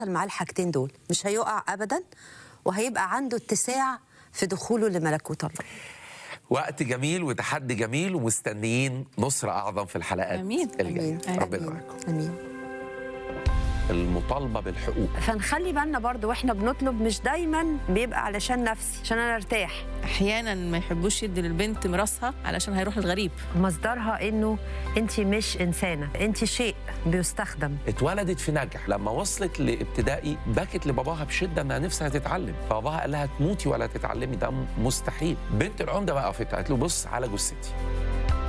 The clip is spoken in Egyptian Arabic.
معاه الحاجتين دول مش هيقع ابدا وهيبقى عنده اتساع في دخوله لملكوت الله وقت جميل وتحدي جميل ومستنيين نصرة أعظم في الحلقات آمين. الجاية امين ربنا امين معاكم امين المطالبة بالحقوق فنخلي بالنا برضو واحنا بنطلب مش دايما بيبقى علشان نفسي عشان انا ارتاح احيانا ما يحبوش يدي للبنت ميراثها علشان هيروح الغريب مصدرها انه انت مش انسانه انت شيء بيستخدم اتولدت في نجح لما وصلت لابتدائي بكت لباباها بشدة انها نفسها تتعلم فباباها قال لها تموتي ولا تتعلمي ده مستحيل بنت العمدة بقى وقفت قالت له بص على جثتي